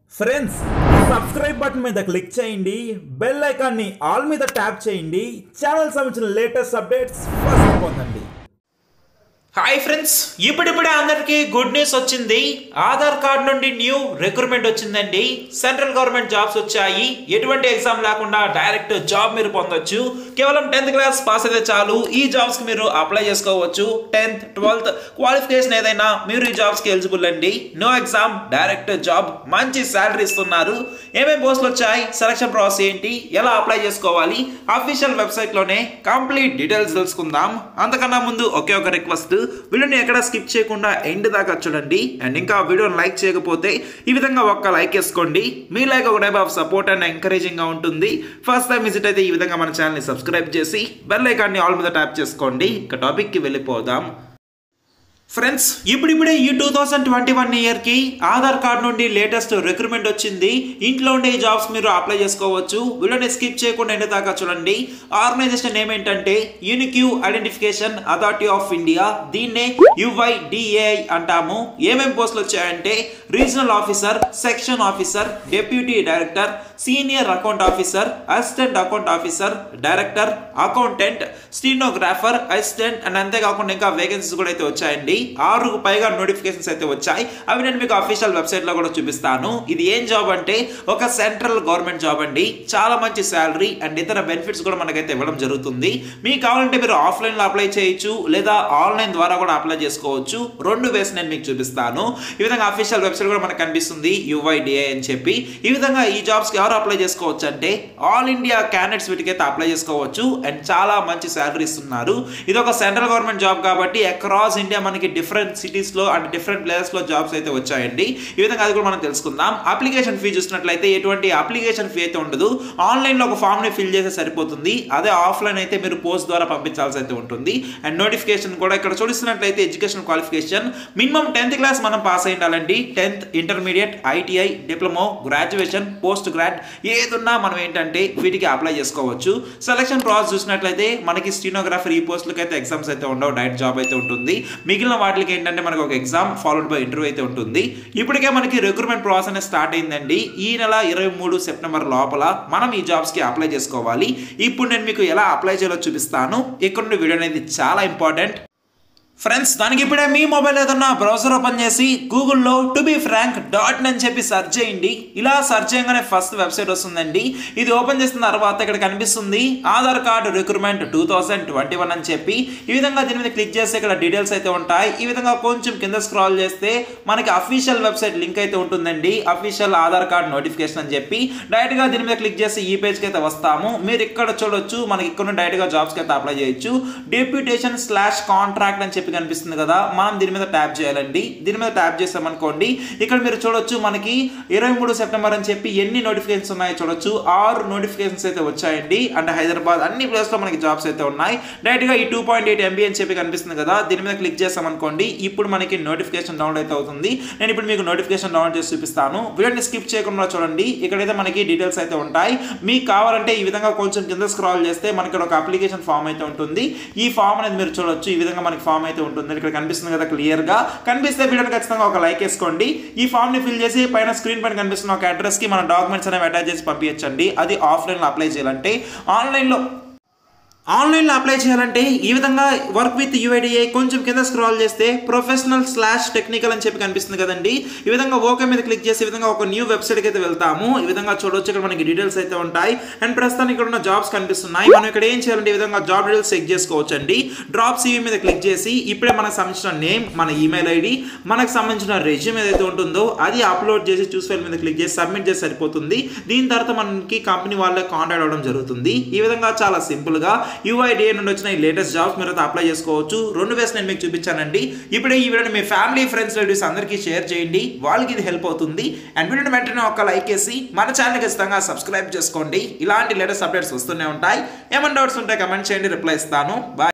friends subscribe button మీద click చేయండి bell ఐకాన్ని ఆల్ మీద ట్యాప్ చేయండి ఛానల్ సంబంధించిన లేటెస్ట్ అప్డేట్స్ ఫస్ట్ పొందండి హాయ్ ఫ్రెండ్స్ ఇప్పుడిప్పుడే అందరికీ గుడ్ న్యూస్ వచ్చింది ఆధార్ కార్డ్ నుండి న్యూ రిక్రూట్మెంట్ వచ్చిందండి సెంట్రల్ గవర్నమెంట్ జాబ్స్ వచ్చాయి ఎటువంటి ఎగ్జామ్ లేకుండా డైరెక్ట్ జాబ్ మీరు పొందొచ్చు కేవలం టెన్త్ క్లాస్ పాస్ అయితే చాలు ఈ జాబ్స్ కి మీరు అప్లై చేసుకోవచ్చు టెన్త్ ట్వెల్త్ క్వాలిఫికేషన్ ఏదైనా మీరు ఈ జాబ్స్ కి ఎలిజిబుల్ అండి నో ఎగ్జామ్ డైరెక్ట్ జాబ్ మంచి శాలరీ ఇస్తున్నారు ఏమేమి పోస్టులు వచ్చాయి సెలక్షన్ ప్రాసెస్ ఏంటి ఎలా అప్లై చేసుకోవాలి అఫీషియల్ వెబ్సైట్ లోనే కంప్లీట్ డీటెయిల్స్ తెలుసుకుందాం అంతకన్నా ముందు ఒకే ఒక రిక్వెస్ట్ వీడియోని ఎక్కడ స్కిప్ చేయకుండా ఎండ్ దాకా చూడండి అండ్ ఇంకా వీడియోని లైక్ చేయకపోతే ఈ విధంగా ఒక్క లైక్ వేసుకోండి మీ లైక్ ఒక type of support and encouraging గా ఉంటుంది ఫస్ట్ టైం విజిట్ అయితే ఈ విధంగా మన ఛానల్ని సబ్స్క్రైబ్ చేసి బెల్ ఐకాన్ని ఆల్ మీద ట్యాప్ చేసుకోండి ఇక టాపిక్ కి వెళ్ళిపోదాం ఫ్రెండ్స్ ఇప్పుడిప్పుడే ఈ టూ థౌసండ్ ట్వంటీ వన్ ఇయర్కి ఆధార్ కార్డ్ నుండి లేటెస్ట్ రిక్రూట్మెంట్ వచ్చింది ఇంట్లో ఉండే ఈ జాబ్స్ మీరు అప్లై చేసుకోవచ్చు వీడియోని స్కిప్ చేయకుండా ఎండ్ దాకా చూడండి ఆర్గనైజేషన్ ఏమేంటంటే unique identification authority of India దీన్నే యువైడిఏఐ అంటాము ఏమేం పోస్టులు వచ్చాయంటే regional officer section officer deputy director senior account officer assistant account officer director accountant stenographer assistant and అంతేకాకుండా ఇంకా వేకెన్సీస్ కూడా అయితే వచ్చాయండి ఆరుకు పైగా నోటిఫికేషన్స్ అయితే వచ్చాయి అవి నేను మీకు అఫీషియల్ వెబ్సైట్ లో కూడా చూపిస్తాను ఇది ఏం జాబ్ అంటే ఒక సెంట్రల్ గవర్నమెంట్ జాబ్ అండి చాలా మంచి శాలరీ అండ్ ఇతర బెనిఫిట్స్ కూడా మనకైతే ఇవ్వడం జరుగుతుంది మీకు కావాలంటే మీరు ఆఫ్లైన్ లో అప్లై చేయొచ్చు లేదా ఆన్లైన్ ద్వారా కూడా అప్లై చేసుకోవచ్చు రెండు వేసి నేను మీకు చూపిస్తాను ఈ విధంగా అఫీషియల్ వెబ్సైట్ కూడా మనకు కనిపిస్తుంది యుఐడిఏ అని చెప్పి ఈ విధంగా ఈ జాబ్స్ కి ఎవరు అప్లై చేసుకోవచ్చు అంటే ఆల్ ఇండియా క్యాండిడేట్స్ వీటికైతే అప్లై చేసుకోవచ్చు అండ్ చాలా మంచి శాలరీ ఇస్తున్నారు ఇది ఒక సెంట్రల్ గవర్నమెంట్ జాబ్ కాబట్టి అక్రాస్ ఇండియా మనకి డిఫరెంట్ సిటీస్ లో అండ్ డిఫరెంట్ ప్లేసెస్ లో జాబ్స్ అయితే వచ్చాయండి ఈ విధంగా అది కూడా మనం తెలుసుకుందాం అప్లికేషన్ ఫీ చూసినట్లయితే ఎటువంటి అప్లికేషన్ ఫీ అయితే ఉండదు ఆన్లైన్ లో ఒక ఫామ్ ని ఫిల్ చేస్తే సరిపోతుంది అదే ఆఫ్లైన్ అయితే మీరు పోస్ట్ ద్వారా పంపించాల్సి అయితే ఉంటుంది అండ్ నోటిఫికేషన్ కూడా ఇక్కడ చూస్తున్నట్లయితే education qualification minimum tenth class మనం పాస్ అయి ఉండాలండి tenth intermediate ITI diploma graduation post grad ఏదున్నా మనం ఏంటంటే వీటికి అప్లై చేసుకోవచ్చు సెలక్షన్ ప్రాసెస్ చూసినట్లయితే మనకి స్టీనోగ్రాఫర్ ఈ పోస్టులకి అయితే ఎగ్జామ్స్ అయితే ఉండవు డైరెక్ట్ జాబ్ అయితే ఉంటుంది మిగిలిన వాటికి ఏంటంటే మనకు ఒక ఎగ్జామ్ ఫాలోడ్ బై ఇంటర్వ్యూ అయితే ఉంటుంది ఇప్పటికే మనకి రిక్రూట్మెంట్ ప్రాసెస్ అనేది స్టార్ట్ అయిందండి ఈ నెల ఇరవై మూడు సెప్టెంబర్ లోపల మనం ఈ జాబ్స్ కి అప్లై చేసుకోవాలి ఇప్పుడు నేను మీకు ఎలా అప్లై చేయాలో చూపిస్తాను ఇక్కడ నుండి వీడియో అనేది చాలా ఇంపార్టెంట్ ఫ్రెండ్స్ దానికి ఇప్పుడే మీ మొబైల్ ఏదన్నా బ్రౌజర్ ఓపెన్ చేసి గూగుల్లో టు బి ఫ్రాంక్ డాట్ అని చెప్పి సెర్చ్ చేయండి ఇలా సెర్చ్ చేయగానే ఫస్ట్ వెబ్సైట్ వస్తుందండి ఇది ఓపెన్ చేసిన తర్వాత ఇక్కడ కనిపిస్తుంది Aadhaar card recruitment two thousand twenty one అని చెప్పి ఈ విధంగా దీని మీద క్లిక్ చేస్తే ఇక్కడ డీటెయిల్స్ అయితే ఉంటాయి ఈ విధంగా కొంచెం కింద స్క్రాల్ చేస్తే మనకి అఫీషియల్ వెబ్సైట్ లింక్ అయితే ఉంటుందండి అఫీషియల్ ఆధార్ కార్డ్ నోటిఫికేషన్ అని చెప్పి డైరెక్ట్ గా దీని మీద క్లిక్ చేసి ఈ పేజ్కి అయితే వస్తాము మీరు ఇక్కడ చూడొచ్చు మనకి ఇక్కడ డైరెక్ట్ గా జాబ్స్ కి అయితే అప్లై చేయొచ్చు డెప్యూటేషన్ స్లాష్ కాంట్రాక్ట్ అని చెప్పి కనిపిస్తుంది కదా మనం దీని మీద ట్యాప్ చేయాలండి దీని మీద ట్యాప్ చేసామనుకోండి ఇక్కడ మీరు చూడొచ్చు మనకి ఇరవై మూడు సెప్టెంబర్ అని చెప్పి ఎన్ని నోటిఫికేషన్స్ ఉన్నాయో చూడొచ్చు ఆరు నోటిఫికేషన్స్ అయితే వచ్చాయండి అంటే హైదరాబాద్ అన్ని ప్లేస్ లో మనకి జాబ్స్ అయితే ఉన్నాయి డైరెక్ట్ గా ఈ టూ పాయింట్ ఎయిట్ ఎంబీ అని చెప్పి కనిపిస్తుంది కదా దీని మీద క్లిక్ చేసామనుకోండి ఇప్పుడు మనకి నోటిఫికేషన్ డౌన్లోడ్ అయితే అవుతుంది నేను ఇప్పుడు మీకు నోటిఫికేషన్ డౌన్లోడ్ చేసి చూపిస్తాను వీడియోని స్కిప్ చేయకుండా చూడండి ఇక్కడైతే మనకి డీటెయిల్స్ అయితే ఉంటాయి మీకు కావాలంటే ఈ విధంగా కొంచెం కింద స్క్రాల్ చేస్తే మనకి ఒక అప్లికేషన్ ఫామ్ అయితే ఉంటుంది ఈ ఫామ్ అనేది మీరు చూడొచ్చు ఈ విధంగా మనకి ఫామ్ అయితే ఉంటుంది ఇక్కడ కనిపిస్తుంది కదా క్లియర్ గా కనిపిస్తే వీడియోని ఖచ్చితంగా ఒక లైక్ వేసుకోండి ఈ ఫామ్ ని ఫిల్ చేసి పైన స్క్రీన్ పైన కనిపిస్తున్న ఒక అడ్రస్ కి మన డాక్యుమెంట్స్ అనేవి అటాచ్ చేసి పంపించండి అది ఆఫ్లైన్ లో అప్లై చేయాలంటే ఆన్లైన్ లో ఆన్లైన్లో అప్లై చేయాలంటే ఈ విధంగా వర్క్ విత్ యూఐడిఐ కొంచెం కింద స్క్రాల్ చేస్తే ప్రొఫెషనల్ స్లాష్ టెక్నికల్ అని చెప్పి కనిపిస్తుంది కదండి ఈ విధంగా ఓకే మీద క్లిక్ చేసి ఈ విధంగా ఒక న్యూ వెబ్సైట్కి అయితే వెళ్తాము ఈ విధంగా చూడొచ్చు ఇక్కడ మనకి డీటెయిల్స్ అయితే ఉంటాయి అండ్ ప్రస్తుతానికి ఇక్కడ ఉన్న జాబ్స్ కనిపిస్తున్నాయి మనం ఇక్కడ ఏం చేయాలంటే ఈ విధంగా జాబ్ డీటెయిల్స్ చెక్ చేసుకోవచ్చు అండి డ్రాప్ సివి మీద క్లిక్ చేసి ఇప్పుడే మనకు సంబంధించిన నేమ్ మన ఈమెయిల్ ఐడి మనకు సంబంధించిన రెజ్యూమ్ ఏదైతే ఉంటుందో అది అప్లోడ్ చేసి చూస్ ఫైల్ మీద క్లిక్ చేసి సబ్మిట్ చేసి సరిపోతుంది దీని తర్వాత మనకి కంపెనీ వాళ్ళే కాంటాక్ట్ అవ్వడం జరుగుతుంది ఈ విధంగా చాలా సింపుల్గా యూఐడిఏ నుండి వచ్చిన ఈ లేటెస్ట్ జాబ్స్ మీరు అయితే అప్లై చేసుకోవచ్చు రెండు వేస్ నేను మీకు చూపించానండి ఇప్పుడే ఈ వీడియోని మీ ఫ్యామిలీ ఫ్రెండ్స్ రిలేటివ్స్ అందరికీ షేర్ చేయండి వాళ్ళకి ఇది హెల్ప్ అవుతుంది అండ్ వీడియోని వెంటనే ఒక లైక్ వేసి మన ఛానల్ ఖచ్చితంగా సబ్స్క్రైబ్ చేసుకోండి ఇలాంటి లేటెస్ట్ అప్డేట్స్ వస్తూనే ఉంటాయి ఏమైనా డౌట్స్ ఉంటే కమెంట్ చేయండి రిప్లై ఇస్తాను బాయ్